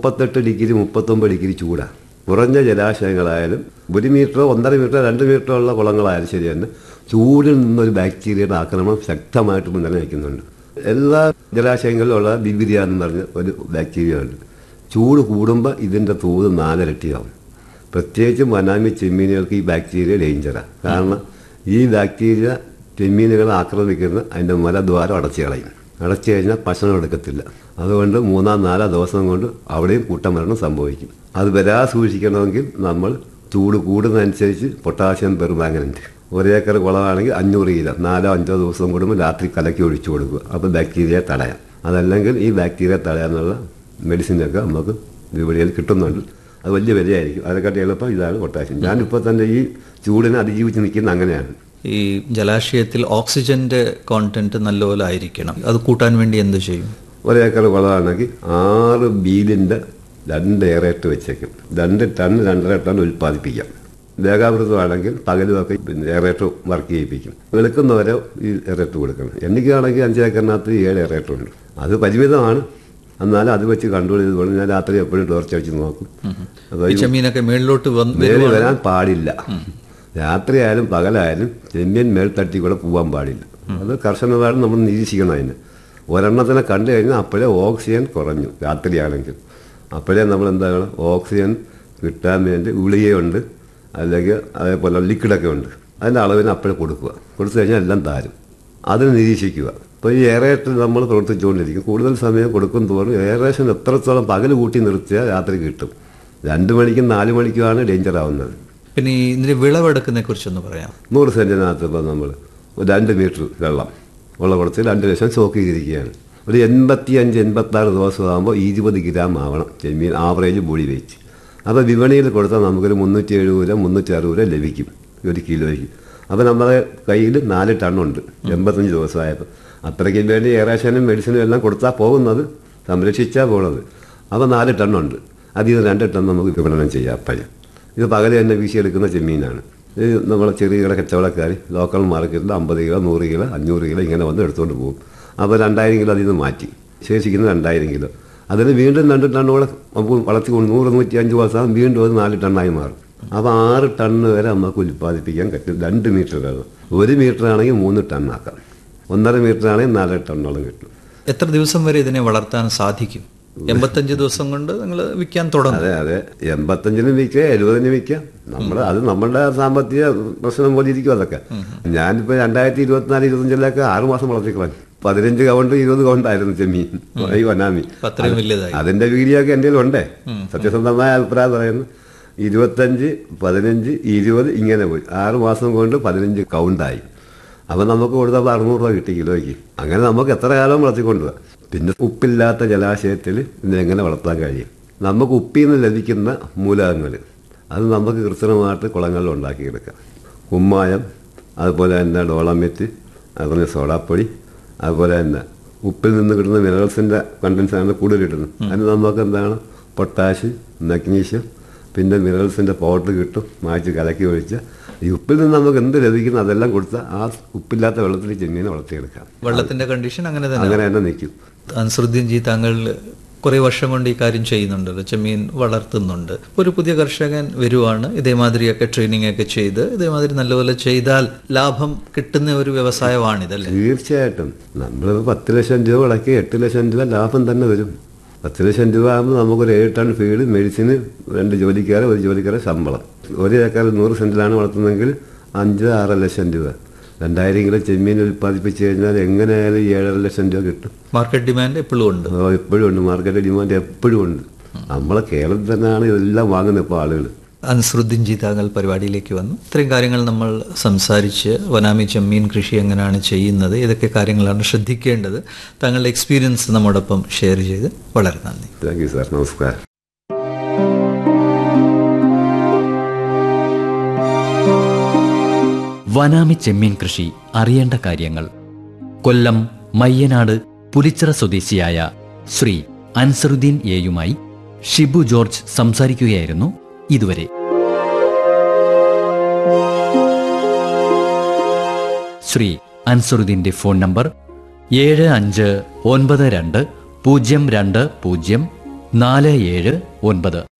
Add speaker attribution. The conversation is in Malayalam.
Speaker 1: മുപ്പത്തെട്ട് ഡിഗ്രി മുപ്പത്തൊമ്പത് ഡിഗ്രി ചൂടാണ് കുറഞ്ഞ ജലാശയങ്ങളായാലും ഒരു മീറ്ററോ ഒന്നര മീറ്ററോ രണ്ട് മീറ്ററോ ഉള്ള കുളങ്ങളായാലും ശരി തന്നെ ചൂടിൽ നിന്നൊരു ബാക്ടീരിയയുടെ ആക്രമണം ശക്തമായിട്ട് മുന്നേ നിൽക്കുന്നുണ്ട് എല്ലാ ജലാശയങ്ങളിലുള്ള ബിബിരിയ എന്ന് പറഞ്ഞ ഒരു ബാക്ടീരിയ ഉണ്ട് ചൂട് കൂടുമ്പോൾ ഇതിൻ്റെ തോത് നാലിരട്ടിയാവും പ്രത്യേകിച്ചും വനാമി ചെമ്മീനുകൾക്ക് ഈ ബാക്ടീരിയ ഡേഞ്ചറാണ് കാരണം ഈ ബാക്ടീരിയ ചെമ്മീനുകളെ ആക്രമിക്കുന്ന അതിൻ്റെ മലദ്വാരം അടച്ചു കളയും അടച്ചു കഴിഞ്ഞാൽ ഭക്ഷണം എടുക്കത്തില്ല അതുകൊണ്ട് മൂന്നാം നാലാം ദിവസം കൊണ്ട് അവിടെയും കൂട്ടമരണം സംഭവിക്കും അത് വരാതെ സൂക്ഷിക്കണമെങ്കിൽ നമ്മൾ ചൂട് കൂടുന്നതനുസരിച്ച് പൊട്ടാസ്യം പെർമാങ്ങനൻറ്റ് ഒരേക്കർ കുളമാണെങ്കിൽ അഞ്ഞൂറ് കിലോ നാലോ അഞ്ചോ ദിവസം കൂടുമ്പോൾ രാത്രി കലക്കി ഒഴിച്ചു കൊടുക്കുക അപ്പോൾ ബാക്ടീരിയ തടയാം അതല്ലെങ്കിൽ ഈ ബാക്ടീരിയ തടയാനുള്ള മെഡിസിനൊക്കെ നമുക്ക് വിപണിയിൽ കിട്ടുന്നുണ്ട് അത് വലിയ വിലയായിരിക്കും അതിനെക്കാട്ടി എളുപ്പം ഇതാണ് പൊട്ടാസ്യം ഞാനിപ്പോൾ തന്നെ ഈ ചൂടിനെ അതിജീവിച്ച് നിൽക്കുന്ന അങ്ങനെയാണ്
Speaker 2: ഈ ജലാശയത്തിൽ ഓക്സിജന്റെ കോണ്ടന്റ് നല്ലപോലെ ആയിരിക്കണം അത് കൂട്ടാൻ വേണ്ടി എന്ത് ചെയ്യും
Speaker 1: ഒരേക്കർ കുളമാണെങ്കിൽ ആറ് ബീലിൻ്റെ രണ്ട് എയറേറ്റ് വെച്ചേക്കും രണ്ട് ടൺ രണ്ടര ടൺ ഉൽപ്പാദിപ്പിക്കാം വേഗാവൃതമാണെങ്കിൽ പകലുമൊക്കെ പിന്നെ എയറേറ്റർ വർക്ക് ചെയ്യിപ്പിക്കും വെളുക്കുന്നവരെ ഈ എയറേറ്റർ കൊടുക്കണം എനിക്കാണെങ്കിൽ അഞ്ചേക്കറിനകത്ത് ഏഴ് എയറേറ്റർ ഉണ്ട് അത് പരിമിതമാണ് എന്നാലും അത് വെച്ച് കൺട്രോൾ ചെയ്തുകൊണ്ട് ഞാൻ രാത്രി എപ്പോഴും ടോർച്ച് അടിച്ച് നോക്കും അപ്പോൾ
Speaker 2: ഈ ചെമ്മീനൊക്കെ മേളിലോട്ട് വന്ന്
Speaker 1: മേളിൽ വരാൻ പാടില്ല രാത്രിയായാലും പകലായാലും ചെമ്മീൻ മേൽത്തട്ടി കൂടെ പോകാൻ പാടില്ല അത് കർശനമായിട്ട് നമ്മൾ നിരീക്ഷിക്കണം അതിന് ഒരെണ്ണത്തിനെ കണ്ടു കഴിഞ്ഞാൽ അപ്പോഴേ ഓക്സിജൻ കുറഞ്ഞു രാത്രിയാണെങ്കിൽ അപ്പോഴേ നമ്മൾ എന്താണ് ഓക്സിജൻ കിട്ടാൻ വേണ്ടി ഗുളികയുണ്ട് അല്ലെങ്കിൽ അതേപോലെ ലിക്വിഡൊക്കെ ഉണ്ട് അതിൻ്റെ അളവിന് അപ്പോഴേ കൊടുക്കുക കൊടുത്തു കഴിഞ്ഞാൽ എല്ലാം താരും അതിന് നിരീക്ഷിക്കുക ഇപ്പോൾ ഈ എയറേഷൻ നമ്മൾ പ്രവർത്തിച്ചുകൊണ്ടിരിക്കും കൂടുതൽ സമയം കൊടുക്കും തോറും എയറേഷൻ എത്രത്തോളം പകൽ കൂട്ടി നിർത്തിയാൽ രാത്രി കിട്ടും രണ്ട് മണിക്കും നാല് മണിക്കുമാണ് ഡേഞ്ചർ ആവുന്നത്
Speaker 2: പിന്നെ ഈ ഇതിന്റെ വിളവെടുക്കുന്നതിനെ കുറിച്ചൊന്ന് പറയാം
Speaker 1: നൂറ് സെൻറ്റിനകത്ത് ഇപ്പോൾ നമ്മൾ ഒരു രണ്ട് മീറ്റർ വെള്ളം ഉള്ള കുളത്തിൽ രണ്ട് ലക്ഷം സ്റ്റോക്ക് ചെയ്തിരിക്കുകയാണ് ഒരു എൺപത്തി അഞ്ച് എൺപത്തി ആറ് ദിവസം ആകുമ്പോൾ ഇരുപത് ഗ്രാം ആവണം ചെമ്മീൻ ആവറേജ് ബോഡി വെയിറ്റ് അപ്പോൾ വിപണിയിൽ കൊടുത്താൽ നമുക്കൊരു മുന്നൂറ്റി എഴുപത് രൂപ മുന്നൂറ്റി അറുപത് രൂപ ലഭിക്കും ഒരു കിലോയ്ക്ക് അപ്പോൾ നമ്മുടെ കയ്യിൽ നാല് ടണ്ണുണ്ട് എൺപത്തഞ്ച് ദിവസമായപ്പോൾ അത്രയ്ക്ക് വേണ്ടി എയറേഷനും മെഡിസിനും എല്ലാം കൊടുത്താൽ പോകുന്നത് സംരക്ഷിച്ചാൽ പോകുന്നത് അപ്പോൾ നാല് ടണ്ണുണ്ട് അതിൽ നിന്ന് രണ്ട് ടൺ നമുക്ക് വിപണനം ചെയ്യാം അപ്പോഴും ഇത് പകൽ തന്നെ വീശിയെടുക്കുന്ന ചെമ്മീനാണ് ഇത് നമ്മളെ ചെറുകിട കച്ചവടക്കാർ ലോക്കൽ മാർക്കറ്റിൽ അമ്പത് കിലോ നൂറ് കിലോ അഞ്ഞൂറ് കിലോ ഇങ്ങനെ വന്ന് എടുത്തുകൊണ്ട് പോകും അപ്പോൾ രണ്ടായിരം കിലോ അതിൽ നിന്ന് മാറ്റി ശേഷിക്കുന്ന രണ്ടായിരം കിലോ അതിന് വീണ്ടും രണ്ട് ടണ്ണുകൂടെ നമുക്ക് വളർത്തി കൊണ്ട് നൂറ് നൂറ്റി അഞ്ച് ദിവസം വീണ്ടും അത് നാല് ടണ്ണായി മാറും അപ്പോൾ ആറ് ടണ്ണ് വരെ നമുക്ക് ഉൽപ്പാദിപ്പിക്കാൻ പറ്റും രണ്ട് മീറ്റർ വേണം ഒരു മീറ്റർ ആണെങ്കിൽ മൂന്ന് ടണ്ണാക്കാം ഒന്നര മീറ്റർ ആണെങ്കിൽ നാല് ടണ്ണോളം കിട്ടും
Speaker 2: എത്ര ദിവസം വരെ ഇതിനെ വളർത്താൻ സാധിക്കും എൺപത്തഞ്ച് ദിവസം കൊണ്ട് നിങ്ങൾ വിൽക്കാൻ തുടങ്ങും
Speaker 1: അതെ അതെ എൺപത്തഞ്ചിനും വിൽക്കുക എഴുപതിന് വിൽക്കാം നമ്മൾ അത് നമ്മളുടെ സാമ്പത്തിക പ്രശ്നം പോലെ ഇരിക്കും അതൊക്കെ ഞാനിപ്പോൾ രണ്ടായിരത്തി ഇരുപത്തിനാല് ഇരുപത്തഞ്ചിലൊക്കെ ആറ് മാസം വളർത്തിക്കളഞ്ഞു പതിനഞ്ച് കൗണ്ട് ഇരുപത് കൗണ്ടായിരുന്നു ചെമ്മീൻ ഈ വനാമി
Speaker 2: അപ്പൊ അത്രയും വലിയതായി
Speaker 1: അതിന്റെ വീഡിയോ ഒക്കെ എൻ്റെ ഉണ്ടേ സത്യസന്ധമായ അഭിപ്രായം പറയുന്നു ഇരുപത്തഞ്ച് പതിനഞ്ച് ഇരുപത് ഇങ്ങനെ പോയി ആറ് മാസം കൊണ്ട് പതിനഞ്ച് കൗണ്ടായി അപ്പം നമുക്ക് കൊടുത്തപ്പോൾ അറുന്നൂറ് രൂപ കിട്ടി കിലോയ്ക്ക് അങ്ങനെ നമുക്ക് എത്ര കാലം വളർത്തിക്കൊണ്ടുപോകാം പിന്നെ ഉപ്പില്ലാത്ത ജലാശയത്തിൽ ഇതിനെങ്ങനെ വളർത്താൻ കഴിയും നമുക്ക് ഉപ്പിൽ നിന്ന് ലഭിക്കുന്ന മൂലകങ്ങൾ അത് നമുക്ക് കൃത്രിമമായിട്ട് കുളങ്ങളിൽ ഉണ്ടാക്കിയെടുക്കാം കുമ്മായം അതുപോലെ തന്നെ ഡോളമെറ്റ് അതുപോലെ സോഡാപ്പൊടി അതുപോലെ തന്നെ ഉപ്പിൽ നിന്ന് കിട്ടുന്ന മിനറൽസിൻ്റെ കണ്ടൻസാണ് കൂടുതൽ കിട്ടുന്നത് അതിന് നമുക്ക് എന്താണ് പൊട്ടാഷ് മഗ്നീഷ്യം പിന്നെ മിനറൽസിൻ്റെ പൗഡർ കിട്ടും മായ്ച്ച് കലക്കി ഒഴിച്ച് ഈ ഉപ്പിൽ നിന്ന് നമുക്ക് എന്ത് ലഭിക്കുന്നു അതെല്ലാം കൊടുത്താൽ ആ ഉപ്പില്ലാത്ത വെള്ളത്തിൽ ചെമ്മീനെ വളർത്തിയെടുക്കാം
Speaker 2: വെള്ളത്തിന്റെ കണ്ടീഷൻ അങ്ങനെ തന്നെ
Speaker 1: അങ്ങനെ തന്നെ നിൽക്കും
Speaker 2: അൻസറുദ്ദീൻ ജി താങ്കൾ കുറെ വർഷം കൊണ്ട് ഈ കാര്യം ചെയ്യുന്നുണ്ടല്ലോ ചെമ്മീൻ വളർത്തുന്നുണ്ട് ഒരു പുതിയ കർഷകൻ വരുവാണ് ഇതേമാതിരിയൊക്കെ ട്രെയിനിങ് ഒക്കെ ചെയ്ത് ഇതേമാതിരി നല്ലപോലെ ചെയ്താൽ ലാഭം കിട്ടുന്ന ഒരു വ്യവസായമാണിതല്ലേ
Speaker 1: തീർച്ചയായിട്ടും നമ്മൾ പത്ത് ലക്ഷം രൂപ മുടക്കി എട്ട് ലക്ഷം രൂപ ലാഭം തന്നെ വരും പത്ത് ലക്ഷം രൂപ ആകുമ്പോൾ നമുക്കൊരു ഏഴ് ടൺ ഫീഡ് മെഡിസിന് രണ്ട് ജോലിക്കാരെ ഒരു ജോലിക്കാരെ ശമ്പളം ഒരു ഏക്കർ നൂറ് സെൻറ്റിലാണ് വളർത്തുന്നതെങ്കിൽ അഞ്ച് ആറ് ലക്ഷം രൂപ രണ്ടായിരം കിലോ ചെമ്മീൻ ഉൽപ്പാദിപ്പിച്ച് കഴിഞ്ഞാൽ എങ്ങനെയായാലും ഏഴര ലക്ഷം രൂപ കിട്ടും
Speaker 2: മാർക്കറ്റ് ഡിമാൻഡ് എപ്പോഴും ഉണ്ട്
Speaker 1: ഓ, എപ്പോഴും ഉണ്ട് മാർക്കറ്റ് ഡിമാൻഡ് എപ്പോഴും ഉണ്ട് നമ്മളെ കേരളത്തിൽ തന്നെയാണ് ഇതെല്ലാം വാങ്ങുന്നത് ഇപ്പോൾ ആളുകൾ
Speaker 2: അൻസറുദ്ദീൻ ജി താങ്കൾ പരിപാടിയിലേക്ക് വന്നു ഇത്രയും കാര്യങ്ങൾ നമ്മൾ സംസാരിച്ച് വനാമി ചെമ്മീൻ കൃഷി എങ്ങനെയാണ് ചെയ്യുന്നത് ഏതൊക്കെ കാര്യങ്ങളാണ് ശ്രദ്ധിക്കേണ്ടത് താങ്കളുടെ എക്സ്പീരിയൻസ് നമ്മോടൊപ്പം ഷെയർ ചെയ്ത് വളരെ നന്ദി
Speaker 1: താങ്ക് യു സാർ നമസ്കാരം
Speaker 3: വനാമി ചെമ്മീൻ കൃഷി അറിയേണ്ട കാര്യങ്ങൾ കൊല്ലം മയ്യനാട് പുലിച്ചിറ സ്വദേശിയായ ശ്രീ അൻസറുദ്ദീൻ എയുമായി ഷിബു ജോർജ് സംസാരിക്കുകയായിരുന്നു ഇതുവരെ ശ്രീ അൻസറുദ്ദീന്റെ ഫോൺ നമ്പർ ഏഴ് അഞ്ച് ഒൻപത് രണ്ട് പൂജ്യം രണ്ട് പൂജ്യം നാല് ഏഴ് ഒൻപത്